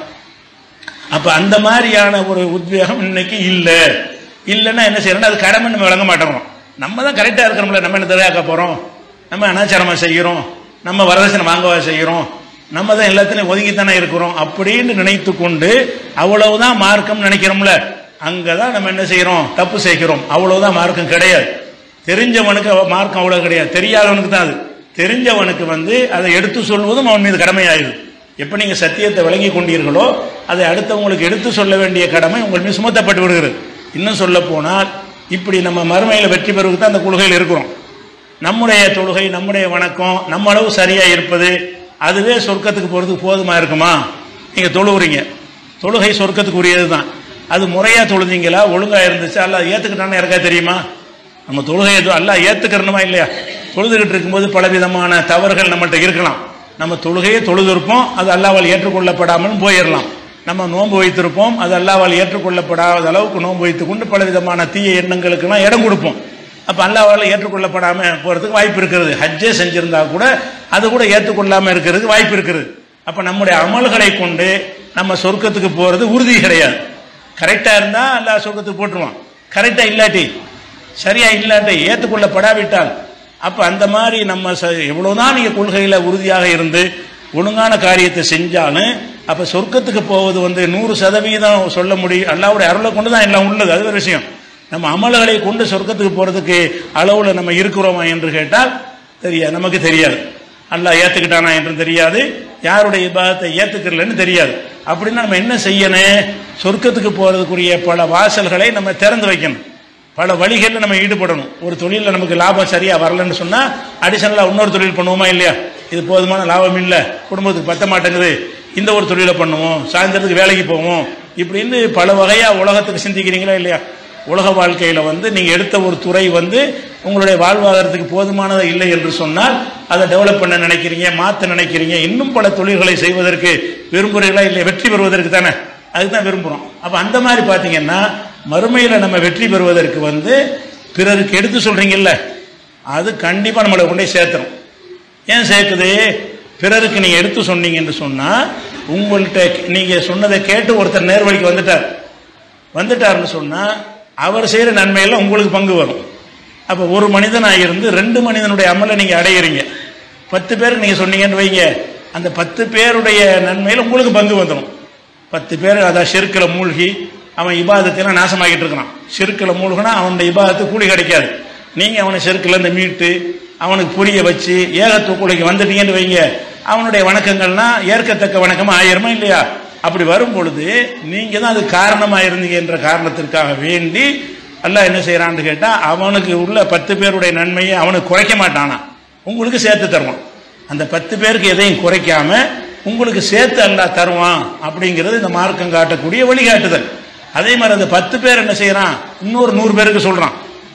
அப்போ அந்த மாதிரியான ஒரு உத்வேகம் இன்னைக்கு இல்லை இல்லைன்னா என்ன செய்யறோம் அது கடமை நம்ம விளங்க மாட்டோம் நம்ம தான் கரெக்டாக இருக்கிறோம்ல நம்ம என்ன தடையாக்க போகிறோம் நம்ம அனாச்சாரமாக செய்கிறோம் நம்ம வரதட்சணை வாங்கவா செய்கிறோம் நம்ம தான் எல்லாத்துலையும் ஒதுங்கித்தானே இருக்கிறோம் அப்படின்னு நினைத்து கொண்டு அவ்வளவுதான் மார்க்கம் நினைக்கிறோம்ல அங்கே தான் நம்ம என்ன செய்கிறோம் தப்பு செய்கிறோம் அவ்வளவுதான் மார்க்கம் கிடையாது தெரிஞ்சவனுக்கு அவ- மார்க்கம் அவ்வளவு கிடையாது தெரியாதவனுக்கு தான் அது தெரிஞ்சவனுக்கு வந்து அதை எடுத்து சொல்வதும் அவன் மீது கடமையாயுது எப்போ நீங்க சத்தியத்தை விளங்கி கொண்டீர்களோ அதை அடுத்தவங்களுக்கு எடுத்து சொல்ல வேண்டிய கடமை உங்கள் மீது சுமத்தப்பட்டு விடுகிறது இன்னும் சொல்ல போனால் இப்படி நம்ம மறுமையில் வெற்றி பெறுவதற்கு தான் அந்த கொள்கையில் இருக்கிறோம் நம்முடைய தொழுகை நம்முடைய வணக்கம் நம்ம அளவு சரியா இருப்பது அதுவே சொர்க்கத்துக்கு போறதுக்கு போதுமா இருக்குமா நீங்க தொழுவுறீங்க தொழுகை சொர்க்கத்துக்கு உரியது தான் அது முறையா தொழுதீங்களா ஒழுங்கா இருந்துச்சு அல்ல ஏத்துக்கிட்டான்னு யாருக்கா தெரியுமா நம்ம தொழுகை எதுவும் அல்ல ஏத்துக்கிறணுமா இல்லையா தொழுதுகிட்டு இருக்கும்போது பலவிதமான தவறுகள் நம்மள்ட்ட இருக்கலாம் நம்ம தொழுகையை தொழுது இருப்போம் அது அல்லாவால் ஏற்றுக்கொள்ளப்படாமலும் போயிடலாம் நம்ம நோன்பு வைத்திருப்போம் அது அல்லாவால் ஏற்றுக்கொள்ளப்படாத அளவுக்கு நோன்பு வைத்துக் கொண்டு பலவிதமான தீய எண்ணங்களுக்கெல்லாம் இடம் கொடுப்போம் அப்ப அல்லாவால் ஏற்றுக்கொள்ளப்படாம போறதுக்கு வாய்ப்பு இருக்கிறது ஹஜ்ஜே செஞ்சிருந்தா கூட அது கூட ஏற்றுக்கொள்ளாம இருக்கிறதுக்கு வாய்ப்பு இருக்குது அப்ப நம்முடைய அமல்களை கொண்டு நம்ம சொர்க்கத்துக்கு போறது உறுதி கிடையாது கரெக்டா இருந்தா அல்லாஹ் சொர்க்கத்துக்கு போட்டுருவான் கரெக்டா இல்லாட்டி சரியா இல்லாட்டி ஏற்றுக்கொள்ளப்படாவிட்டால் அப்ப அந்த மாதிரி நம்ம ச- எவ்வளவுதான் நீங்க கொள்கையில உறுதியாக இருந்து ஒழுங்கான காரியத்தை செஞ்சாலும் அப்ப சொர்க்கத்துக்கு போவது வந்து நூறு சதவீதம் சொல்ல முடியும் அல்லாவுடைய அருளை கொண்டு தான் எல்லாம் உள்ளது அது ஒரு விஷயம் நம்ம அமல்களை கொண்டு சொர்க்கத்துக்கு போறதுக்கு அளவுல நம்ம இருக்கிறோமா என்று கேட்டால் தெரியாது நமக்கு தெரியாது அல்லாஹ் ஏத்துக்கிட்டானா என்றும் தெரியாது யாருடைய இபாதத்தை ஏத்துக்கிறலன்னு தெரியாது அப்படின்னா நம்ம என்ன செய்யணும் சொர்க்கத்துக்கு போறதுக்குரிய பல வாசல்களை நம்ம திறந்து வைக்கணும் பல வழிகளில் நம்ம ஈடுபடணும் ஒரு தொழிலில் நமக்கு லாபம் சரியா வரலன்னு சொன்னா அடிஷனலா இன்னொரு தொழில் பண்ணுவோமா இல்லையா இது போதுமான லாபம் இல்லை குடும்பத்துக்கு பத்த மாட்டேங்குது இந்த ஒரு தொழிலை பண்ணுவோம் சாயந்தரத்துக்கு வேலைக்கு போவோம் இப்படின்னு பல வகையா உலகத்துக்கு சிந்திக்கிறீங்களா இல்லையா உலக வாழ்க்கையில வந்து நீங்க எடுத்த ஒரு துறை வந்து உங்களுடைய வாழ்வாதாரத்துக்கு போதுமானது இல்லை என்று சொன்னால் அதை டெவலப் பண்ண நினைக்கிறீங்க மாத்த நினைக்கிறீங்க இன்னும் பல தொழில்களை செய்வதற்கு விரும்புறீங்களா இல்லை வெற்றி பெறுவதற்கு தானே அதுக்கு தான் விரும்புகிறோம் அப்போ அந்த மாதிரி பார்த்தீங்கன்னா மறுமையில் நம்ம வெற்றி பெறுவதற்கு வந்து பிறருக்கு எடுத்து சொல்றீங்கல்ல அது கண்டிப்பாக நம்மளை கொண்டு போய் சேர்த்துரும் ஏன் சேர்க்குது பிறருக்கு நீங்கள் எடுத்து சொன்னீங்கன்னு சொன்னால் உங்கள்கிட்ட நீங்கள் சொன்னதை கேட்டு ஒருத்தர் நேர்வழிக்கு வந்துட்டார் வந்துட்டாருன்னு சொன்னால் அவர் செய்கிற நன்மையில் உங்களுக்கு பங்கு வரும் அப்போ ஒரு மனிதனாக இருந்து ரெண்டு மனிதனுடைய அமலை நீங்கள் அடையிறீங்க பத்து பேருக்கு நீங்கள் சொன்னீங்கன்னு வைங்க அந்த பத்து பேருடைய நன்மையில் உங்களுக்கு பங்கு வந்துடும் பத்து பேர் அதான் செருக்கில் மூழ்கி அவன் இபாதத்தையெல்லாம் நாசமாக்கிட்டு இருக்கிறான் செருக்கில் மூழ்கினா அவனுடைய இபாதத்து கூலி கிடைக்காது நீங்கள் அவனை செருக்கிலேருந்து மீட்டு அவனுக்கு புரிய வச்சு ஏகத்துவ கூலிக்கு வந்துட்டீங்கன்னு வைங்க அவனுடைய வணக்கங்கள்னா ஏற்கத்தக்க வணக்கமா ஆயிருமா இல்லையா அப்படி வரும் பொழுது நீங்க தான் அது காரணமா இருந்தீங்க என்ற காரணத்திற்காக வேண்டி அல்லாஹ் என்ன செய்யறான்னு கேட்டா அவனுக்கு உள்ள பத்து பேருடைய நன்மையை அவனுக்கு குறைக்க மாட்டானா உங்களுக்கு சேர்த்து தருவான் அந்த பத்து பேருக்கு எதையும் குறைக்காம உங்களுக்கு சேர்த்து அல்லாஹ் தருவான் அப்படிங்கிறது இந்த மார்க்கம் காட்டக்கூடிய வழிகாட்டுதல் அதே மாதிரி அந்த பத்து பேர் என்ன செய்யறான் இன்னொரு நூறு பேருக்கு சொல்றான்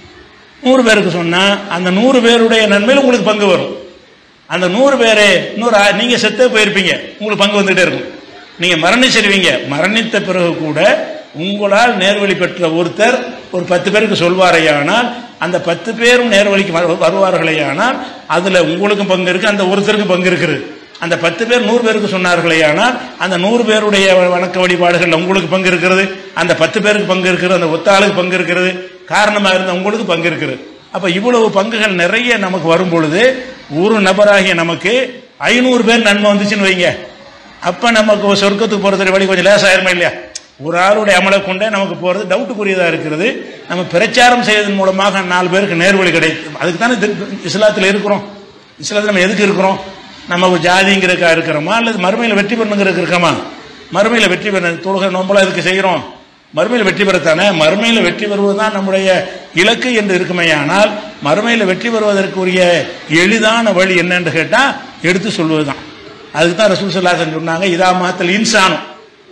நூறு பேருக்கு சொன்னா அந்த நூறு பேருடைய நன்மையில் உங்களுக்கு பங்கு வரும் அந்த நூறு பேரு இன்னொரு ஆ- நீங்க செத்தே போயிருப்பீங்க உங்களுக்கு பங்கு வந்துட்டே இருக்கும் நீங்க மரணிச்சிருவீங்க மரணித்த பிறகு கூட உங்களால் நேர்வழி பெற்ற ஒருத்தர் ஒரு பத்து பேருக்கு சொல்வாரையானால் அந்த பத்து பேரும் நேர்வழிக்கு வரு- வருவார்களேயானால் அதுல உங்களுக்கும் பங்கு இருக்கு அந்த ஒருத்தருக்கு பங்கு இருக்குது அந்த பத்து பேர் நூறு பேருக்கு சொன்னார்களேயானால் அந்த நூறு பேருடைய வணக்க வழிபாடுகள் உங்களுக்கு பங்கு இருக்கிறது அந்த பத்து பேருக்கு பங்கு இருக்கிறது அந்த ஒத்த ஆளுக்கு பங்கு இருக்கிறது காரணமா இருந்த உங்களுக்கு பங்கு இருக்கிறது அப்ப இவ்வளவு பங்குகள் நிறைய நமக்கு வரும் பொழுது ஒரு நபராகிய நமக்கு ஐநூறு பேர் நன்மை வந்துச்சுன்னு வைங்க அப்ப நமக்கு ஒரு சொர்க்கத்துக்கு போறது வழி கொஞ்சம் லேசாயிருமா இல்லையா ஒரு ஆளுடைய அமலை கொண்டே நமக்கு போறது டவுட்டுக்குரியதா இருக்கிறது நம்ம பிரச்சாரம் செய்வதன் மூலமாக நாலு பேருக்கு நேர்வழி கிடைக்கும் அதுக்கு தானே இஸ்லாத்தில் இருக்கிறோம் இஸ்லாத்தில் நம்ம எதுக்கு இருக்கிறோம் நம்ம ஒரு ஜாதிங்கிறக்கா இருக்கிறோமா அல்லது மறுமையில் வெற்றி பெறணுங்கிறதுக்கு இருக்கோமா மறுமையில் வெற்றி பெற தொழுகை நோம்பலாம் இதுக்கு செய்கிறோம் மறுமையில் வெற்றி பெறத்தானே மறுமையில் வெற்றி பெறுவது தான் நம்முடைய இலக்கு என்று இருக்குமேயானால் மறுமையில் வெற்றி பெறுவதற்குரிய எளிதான வழி என்னன்னு கேட்டால் எடுத்து சொல்வது தான் அதுக்கு தான் ரசூல் சொல்லாசன் சொன்னாங்க இதா மாத்தல் இன்சானும்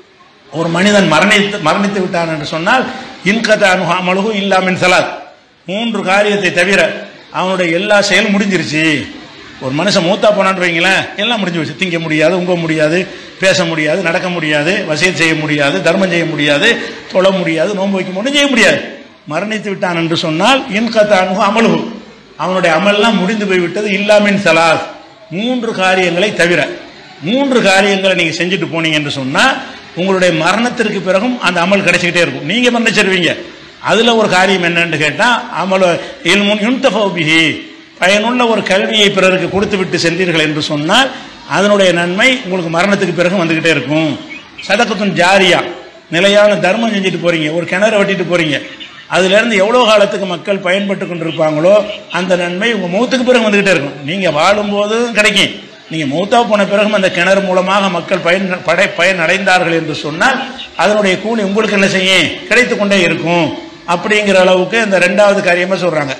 ஒரு மனிதன் மரணித்து மரணித்து விட்டான் என்று சொன்னால் இன்கத அணுகாமலுகும் இல்லாமின் சலாத் மூன்று காரியத்தை தவிர அவனுடைய எல்லா செயலும் முடிஞ்சிருச்சு ஒரு மனுஷன் மூத்தா போனான்னு வைங்களேன் எல்லாம் முடிஞ்சு போச்சு திங்க முடியாது உங்க முடியாது பேச முடியாது நடக்க முடியாது வசியம் செய்ய முடியாது தர்மம் செய்ய முடியாது தொழ முடியாது நோன்பு வைக்க முடியும் செய்ய முடியாது மரணித்து விட்டான் என்று சொன்னால் இன்கத அணுகு அமலுகு அவனுடைய அமல்லாம் முடிந்து போய்விட்டது இல்லாமின் சலாத் மூன்று காரியங்களை தவிர மூன்று காரியங்களை நீங்க செஞ்சுட்டு போனீங்க என்று சொன்னா உங்களுடைய மரணத்திற்கு பிறகும் அந்த அமல் கிடைச்சிக்கிட்டே இருக்கும் நீங்க மரணிச்சிருவீங்க அதுல ஒரு காரியம் என்னன்னு கேட்டா அமல இல்முன் யுன்தஃபிஹி பயனுள்ள ஒரு கல்வியை பிறருக்கு கொடுத்து விட்டு சென்றீர்கள் என்று சொன்னால் அதனுடைய நன்மை உங்களுக்கு மரணத்துக்கு பிறகு வந்துகிட்டே இருக்கும் சதக்கத்துன் ஜாரியா நிலையான தர்மம் செஞ்சுட்டு போறீங்க ஒரு கிணறு வெட்டிட்டு போறீங்க அதுல இருந்து எவ்வளவு காலத்துக்கு மக்கள் பயன்பட்டு கொண்டிருப்பாங்களோ அந்த நன்மை உங்க மௌத்துக்கு பிறகு வந்துகிட்டே இருக்கும் நீங்க வாழும்போதும் கிடைக்கும் நீங்க மௌத்தா போன பிறகும் அந்த கிணறு மூலமாக மக்கள் பயன் படை பயன் அடைந்தார்கள் என்று சொன்னால் அதனுடைய கூலி உங்களுக்கு என்ன செய்யும் கிடைத்து கொண்டே இருக்கும் அப்படிங்கிற அளவுக்கு இந்த ரெண்டாவது காரியமா சொல்றாங்க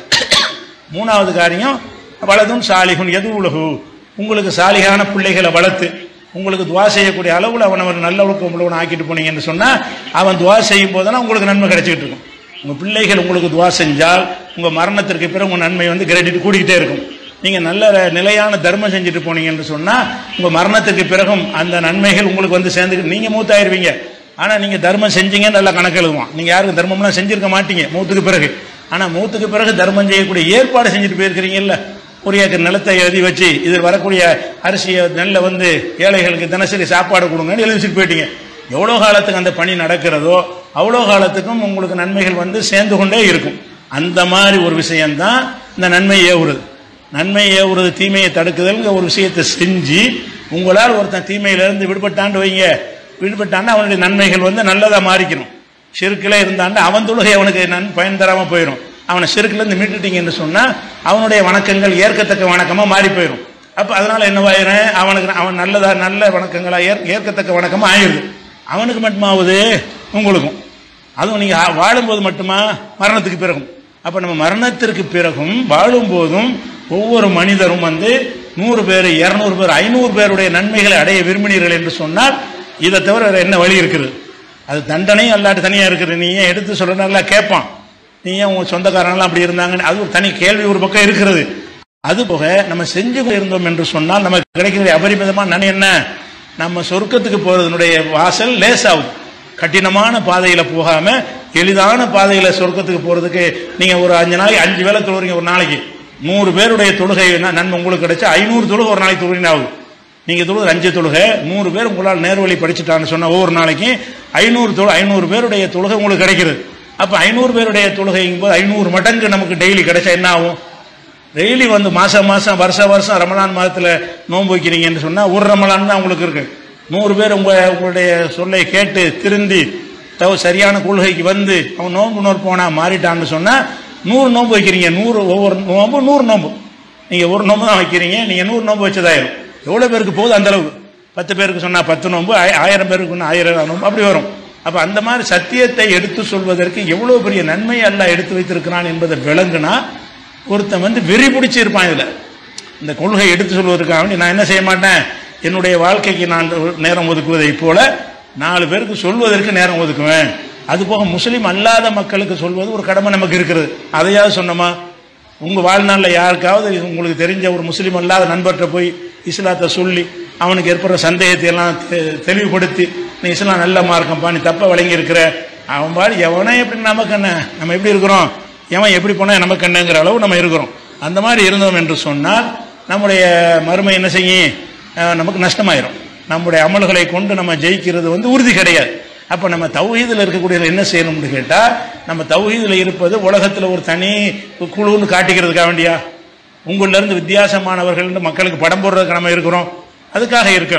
மூணாவது காரியம் வலதும் சாலிகுன் எது உலகு உங்களுக்கு சாலிகான பிள்ளைகளை வளர்த்து உங்களுக்கு துவா செய்யக்கூடிய அளவில் அவன் ஒரு நல்ல ஒழுக்கம் உள்ளவன் ஆக்கிட்டு போனீங்கன்னு சொன்னால் அவன் துவா செய்யும் போதெல்லாம் உங்களுக்கு நன்மை கிடைச்சிக்கிட்டு இருக்கும் உங்கள் பிள்ளைகள் உங்களுக்கு துவா செஞ்சால் உங்கள் மரணத்திற்கு பிறகு உங்கள் நன்மை வந்து கிரெடிட் கூடிக்கிட்டே இருக்கும் நீங்கள் நல்ல நிலையான தர்மம் செஞ்சுட்டு போனீங்கன்னு சொன்னால் உங்கள் மரணத்துக்கு பிறகும் அந்த நன்மைகள் உங்களுக்கு வந்து சேர்ந்துக்கிட்டு நீங்கள் மூத்தாயிருவீங்க ஆனால் நீங்கள் தர்மம் செஞ்சீங்கன்னு நல்லா கணக்கு எழுதுவான் நீங்கள் யாருக்கும் தர்மம்லாம் செஞ்சிருக்க மாட்டீங்க மூத்துக்கு பிறகு ஆனால் மூத்துக்கு பிறகு தர்மம் செய்யக்கூடிய ஏற்பாடு செஞ்சுட்டு போயிருக்கிறீங்கல்ல ஒரு ஏக்கர் நிலத்தை எழுதி வச்சு இதில் வரக்கூடிய அரிசியை நெல்லை வந்து ஏழைகளுக்கு தினசரி சாப்பாடு கொடுங்கன்னு எழுதி வச்சுட்டு போயிட்டீங்க எவ்வளோ காலத்துக்கு அந்த பணி நடக்கிறதோ அவ்வளோ காலத்துக்கும் உங்களுக்கு நன்மைகள் வந்து சேர்ந்து கொண்டே இருக்கும் அந்த மாதிரி ஒரு விஷயம்தான் இந்த நன்மை ஏவுறது நன்மை ஏவுறது தீமையை தடுக்குதல்ங்கிற ஒரு விஷயத்தை செஞ்சு உங்களால் ஒருத்தன் தீமையிலிருந்து விடுபட்டாண்டு வைங்க விடுபட்டாண்டு அவனுடைய நன்மைகள் வந்து நல்லதாக மாறிக்கணும் சிறுக்கில் இருந்தாண்டு அவன் தொழுகை அவனுக்கு நன் பயன் தராமல் போயிடும் அவனை சிறுக்கிலேருந்து மீட்டுட்டீங்கன்னு சொன்னால் அவனுடைய வணக்கங்கள் ஏற்கத்தக்க வணக்கமாக மாறி போயிடும் அப்போ அதனால் என்னவாயிரும் அவனுக்கு அவன் நல்லதா நல்ல வணக்கங்களாக ஏற் ஏற்கத்தக்க வணக்கமாக ஆயிடுது அவனுக்கு மட்டுமாவது உங்களுக்கும் அதுவும் நீங்கள் வாழும்போது மட்டுமா மரணத்துக்கு பிறகும் அப்போ நம்ம மரணத்திற்கு பிறகும் வாழும்போதும் ஒவ்வொரு மனிதரும் வந்து நூறு பேர் இரநூறு பேர் ஐநூறு பேருடைய நன்மைகளை அடைய விரும்பினீர்கள் என்று சொன்னால் இதை தவிர வேற என்ன வழி இருக்குது அது தண்டனையும் அல்லாட்டு தனியாக இருக்குது நீ ஏன் எடுத்து சொல்ற நல்லா கேட்பான் நீ ஏன் உங்க சொந்தக்காரங்களாம் அப்படி இருந்தாங்கன்னு அது ஒரு தனி கேள்வி ஒரு பக்கம் இருக்கிறது அது போக நம்ம செஞ்சு இருந்தோம் என்று சொன்னால் நமக்கு கிடைக்கிற அபரிமிதமான நன்மை என்ன நம்ம சொர்க்கத்துக்கு போறதனுடைய வாசல் லேசாகும் கடினமான பாதையில போகாம எளிதான பாதையில சொர்க்கத்துக்கு போறதுக்கு நீங்க ஒரு அஞ்சு நாளைக்கு அஞ்சு வேலை தொழுறீங்க ஒரு நாளைக்கு நூறு பேருடைய தொழுகை ந- நன்மை உங்களுக்கு கிடைச்சா ஐநூறு தொழுகை ஒரு நாளைக்கு தொழுகிறீங்க ஆகுது நீங்க தொழுது அஞ்சு தொழுகை நூறு பேர் உங்களால் நேர்வழி படிச்சுட்டான்னு சொன்னா ஒவ்வொரு நாளைக்கு ஐநூறு தொழு ஐநூறு பேருடைய தொழுகை உங்களுக்கு கிடைக்கிறது அப்ப ஐநூறு பேருடைய தொழுகைங்கும் போது ஐநூறு மடங்கு நமக்கு டெய்லி கிடைச்சா என்ன ஆகும் டெய்லி வந்து மாசம் மாசம் வருஷ வருஷம் ரமலான் மாதத்துல நோன்பு வைக்கிறீங்கன்னு சொன்னா ஒரு ரமலான் தான் உங்களுக்கு இருக்கு நூறு பேர் உங்க உங்களுடைய சொல்லை கேட்டு திருந்தி தவ சரியான கொள்கைக்கு வந்து அவன் நோன்பு நோர் போனா மாறிட்டான்னு சொன்னா நூறு நோன்பு வைக்கிறீங்க நூறு ஒவ்வொரு நோன்பு நூறு நோன்பு நீங்க ஒரு நோன்பு தான் வைக்கிறீங்க நீங்க நூறு நோன்பு வச்சதாயிரும் எவ்வளவு பேருக்கு போகுது அந்த அளவுக்கு பத்து பேருக்கு சொன்னா பத்து நோன்பு ஆய- ஆயிரம் பேருக்கு சொன்னா ஆயிரம் நோன்பு அப்படி வரும் அப்ப அந்த மாதிரி சத்தியத்தை எடுத்து சொல்வதற்கு எவ்வளவு பெரிய நன்மை அல்லாஹ் எடுத்து வைத்திருக்கிறான் என்பதை விளங்குனா ஒருத்தன் வந்து வெறி பிடிச்சி இருப்பான் இதுல இந்த கொள்கை எடுத்து சொல்வதற்காக வேண்டி நான் என்ன செய்ய மாட்டேன் என்னுடைய வாழ்க்கைக்கு நான் நேரம் ஒதுக்குவதை போல நாலு பேருக்கு சொல்வதற்கு நேரம் ஒதுக்குவேன் அதுபோக முஸ்லீம் அல்லாத மக்களுக்கு சொல்வது ஒரு கடமை நமக்கு இருக்கிறது அதையாவது சொன்னோமா உங்க வாழ்நாளில் யாருக்காவது இது உங்களுக்கு தெரிஞ்ச ஒரு முஸ்லீம் அல்லாத நண்பர்கிட்ட போய் இஸ்லாத்தை சொல்லி அவனுக்கு ஏற்படுற சந்தேகத்தை எல்லாம் தெ- தெளிவுபடுத்தி நீ இஸ்லாம் நல்ல மார்க்கம்பா நீ தப்ப வழங்கி இருக்கிற அவன் பாடு எவனே எப்படி நமக்கு என்ன நம்ம எப்படி இருக்கிறோம் எவன் எப்படி போனா நமக்கு என்னங்கிற அளவு நம்ம இருக்கிறோம் அந்த மாதிரி இருந்தோம் என்று சொன்னால் நம்முடைய மறுமை என்ன செய்யும் அஹ் நமக்கு நஷ்டமாயிரும் நம்முடைய அமல்களை கொண்டு நம்ம ஜெயிக்கிறது வந்து உறுதி கிடையாது அப்ப நம்ம தௌஹீதில் இருக்கக்கூடிய என்ன செய்யணும்னு கேட்டா நம்ம தௌஹீதில் இருப்பது உலகத்துல ஒரு தனி குழுன்னு காட்டிக்கிறதுக்காக வேண்டியா உங்கள இருந்து வித்தியாசமானவர்கள் மக்களுக்கு படம் போடுறதுக்கு நம்ம இருக்கிறோம் அதுக்காக இருக்கல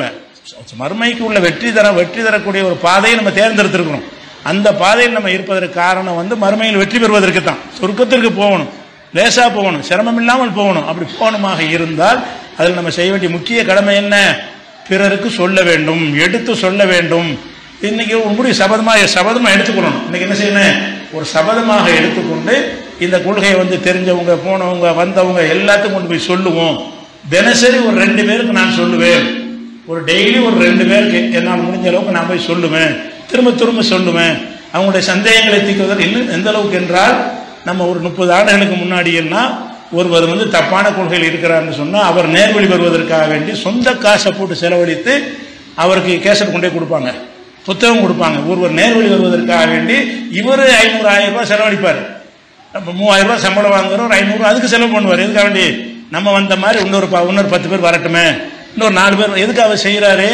மறுமைக்கு உள்ள வெற்றி தர வெற்றி தரக்கூடிய ஒரு பாதையை நம்ம தேர்ந்தெடுத்திருக்கிறோம் அந்த பாதையில் நம்ம இருப்பதற்கு காரணம் வந்து மறுமையில் வெற்றி பெறுவதற்கு தான் சொர்க்கத்திற்கு போகணும் லேசா போகணும் சிரமம் இல்லாமல் போகணும் அப்படி போகணுமாக இருந்தால் அதில் நம்ம செய்ய வேண்டிய முக்கிய கடமை என்ன பிறருக்கு சொல்ல வேண்டும் எடுத்து சொல்ல வேண்டும் இன்னைக்கு ஒரு முடி சபதமாக சபதமாக எடுத்துக்கொள்ளணும் இன்னைக்கு என்ன செய்யணும் ஒரு சபதமாக எடுத்துக்கொண்டு இந்த கொள்கையை வந்து தெரிஞ்சவங்க போனவங்க வந்தவங்க எல்லாத்துக்கும் கொண்டு போய் சொல்லுவோம் தினசரி ஒரு ரெண்டு பேருக்கு நான் சொல்லுவேன் ஒரு டெய்லி ஒரு ரெண்டு பேருக்கு என்னால் முடிஞ்ச அளவுக்கு நான் போய் சொல்லுவேன் திரும்ப திரும்ப சொல்லுவேன் அவங்களுடைய சந்தேகங்களை தீர்க்குவதற்கு இன்னும் எந்த அளவுக்கு என்றால் நம்ம ஒரு முப்பது ஆண்டுகளுக்கு முன்னாடி எல்லாம் ஒருவர் வந்து தப்பான கொள்கையில் இருக்கிறார்னு சொன்னால் அவர் நேர்வழி வருவதற்காக வேண்டி சொந்த காசை போட்டு செலவழித்து அவருக்கு கேசட் கொண்டே கொடுப்பாங்க புத்தகம் கொடுப்பாங்க ஒருவர் நேர்வழி வருவதற்காக வேண்டி இவர் ஐநூறு ஆயிரம் ரூபாய் செலவழிப்பார் நம்ம மூவாயிரம் ரூபாய் சம்பளம் வாங்குறோம் ஒரு ஐநூறு அதுக்கு செலவு பண்ணுவார் எதுக்காக வேண்டி நம்ம வந்த மாதிரி இன்னொரு ப- இன்னொரு பத்து பேர் வரட்டுமே இன்னொரு நாலு பேர் எதுக்கு அவர் செய்கிறாரு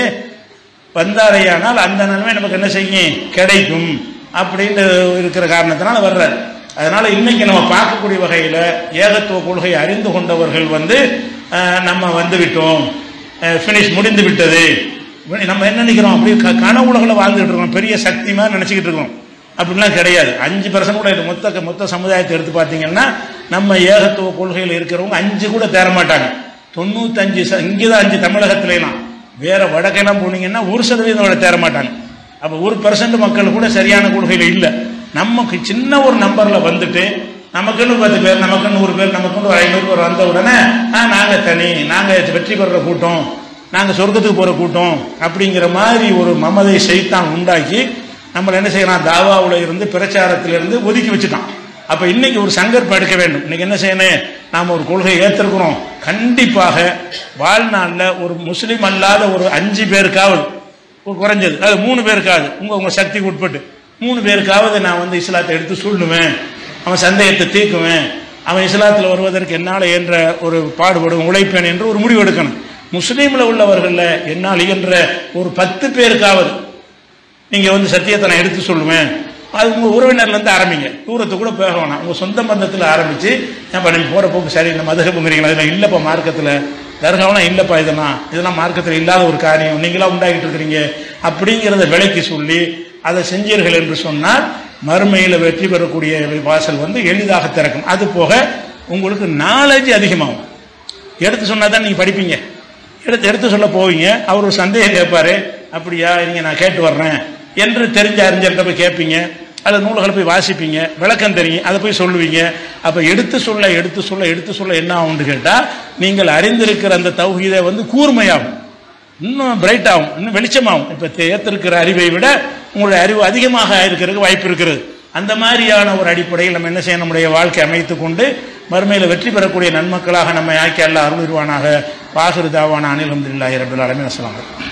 வந்தாரையானால் அந்த நன்மை நமக்கு என்ன செய்யும் கிடைக்கும் அப்படின்னு இருக்கிற காரணத்தினால வர்றார் அதனால இன்னைக்கு நம்ம பார்க்கக்கூடிய வகையில் ஏகத்துவ கொள்கையை அறிந்து கொண்டவர்கள் வந்து அஹ், நம்ம வந்து விட்டோம் ஃபினிஷ் முடிந்து விட்டது நம்ம என்ன நினைக்கிறோம் அப்படி க- கனவு உலகில் வாழ்ந்துட்டு இருக்கோம் பெரிய சக்தி மாதிரி நினச்சிக்கிட்டு இருக்கோம் அப்படிலாம் கிடையாது அஞ்சு பர்சன்ட் கூட இல்லை மொத்த மொத்த சமுதாயத்தை எடுத்து பார்த்தீங்கன்னா நம்ம ஏகத்துவ கொள்கையில் இருக்கிறவங்க அஞ்சு கூட தேர மாட்டாங்க தொண்ணூத்தஞ்சு ச இங்கே தான் அஞ்சு தமிழகத்துலாம் வேற வடக்கெல்லாம் போனீங்கன்னா ஒரு சதவீதம் கூட தேர மாட்டாங்க அப்போ ஒரு பர்சன்ட் மக்கள் கூட சரியான கொள்கையில் இல்லை நமக்கு சின்ன ஒரு நம்பரில் வந்துட்டு நமக்குன்னு பத்து பேர் நமக்குன்னு நூறு பேர் நமக்குன்னு ஒரு ஐநூறு பேர் வந்த உடனே ஆ நாங்கள் தனி நாங்கள் வெற்றி பெறுற கூட்டம் நாங்கள் சொர்க்கத்துக்கு போகிற கூட்டம் அப்படிங்கிற மாதிரி ஒரு மமதை செய்தான் உண்டாக்கி நம்மளை என்ன செய்யலாம் தாவாவுல இருந்து பிரச்சாரத்திலிருந்து ஒதுக்கி வச்சுட்டான் அப்ப இன்னைக்கு ஒரு சங்கற்பம் எடுக்க வேண்டும் இன்னைக்கு என்ன செய்யணும் நாம ஒரு கொள்கையை ஏற்றிருக்கிறோம் கண்டிப்பாக வாழ்நாளில் ஒரு முஸ்லீம் அல்லாத ஒரு அஞ்சு பேருக்காவது ஒரு குறைஞ்சது அது மூணு பேருக்காவது உங்க உங்க சக்திக்கு உட்பட்டு மூணு பேருக்காவது நான் வந்து இஸ்லாத்தை எடுத்து சொல்லுவேன் அவன் சந்தேகத்தை தீர்க்குவேன் அவன் இஸ்லாத்தில் வருவதற்கு என்னால் என்ற ஒரு பாடுபடும் உழைப்பேன் என்று ஒரு முடிவு எடுக்கணும் முஸ்லீமில் உள்ளவர்களில் என்னால் இயன்ற ஒரு பத்து பேருக்காவது நீங்கள் வந்து சத்தியத்தை நான் எடுத்து சொல்லுவேன் அது உங்கள் உறவினர்லேருந்து ஆரம்பிங்க தூரத்து கூட போக வேணாம் உங்கள் சொந்த பந்தத்தில் ஆரம்பித்து ஏன்ப்பா நீங்கள் போகிற போக்கு சரி இந்த மதுகப்புங்கிறீங்களா இதெல்லாம் இல்லைப்பா மார்க்கத்தில் தர்காவெலாம் இல்லைப்பா இதெல்லாம் இதெல்லாம் மார்க்கத்தில் இல்லாத ஒரு காரியம் நீங்களாம் உண்டாகிட்டு இருக்கிறீங்க அப்படிங்கிறத விலைக்கு சொல்லி அதை செஞ்சீர்கள் என்று சொன்னால் மறுமையில் வெற்றி பெறக்கூடிய வாசல் வந்து எளிதாக திறக்கும் அது போக உங்களுக்கு நாலேஜ் அதிகமாகும் எடுத்து சொன்னா தான் நீங்கள் படிப்பீங்க எடுத்து எடுத்து சொல்ல போவீங்க அவர் ஒரு சந்தேகம் கேட்பாரு அப்படியா இங்க நான் கேட்டு வர்றேன் என்று தெரிஞ்ச அறிஞர்கிட்ட போய் கேட்பீங்க அல்லது நூல்களை போய் வாசிப்பீங்க விளக்கம் தெரியும் அதை போய் சொல்லுவீங்க அப்போ எடுத்து சொல்ல எடுத்து சொல்ல எடுத்து சொல்ல என்ன ஆகும்னு கேட்டால் நீங்கள் அறிந்திருக்கிற அந்த தௌஹீதை வந்து கூர்மையாகும் இன்னும் பிரைட் ஆகும் இன்னும் வெளிச்சமாகும் இப்போ ஏற்றிருக்கிற அறிவை விட உங்களுடைய அறிவு அதிகமாக இருக்கிறதுக்கு வாய்ப்பு இருக்கிறது அந்த மாதிரியான ஒரு அடிப்படையில் நம்ம என்ன செய்ய நம்முடைய வாழ்க்கை அமைத்து கொண்டு மறுமையில் வெற்றி பெறக்கூடிய நன்மக்களாக நம்மை ஆக்கி அல்ல அருள்வானாக பாசுரு தாவான அனில் அஹமதுல்லாஹி ரபுல் அலமின் அஸ்லாம்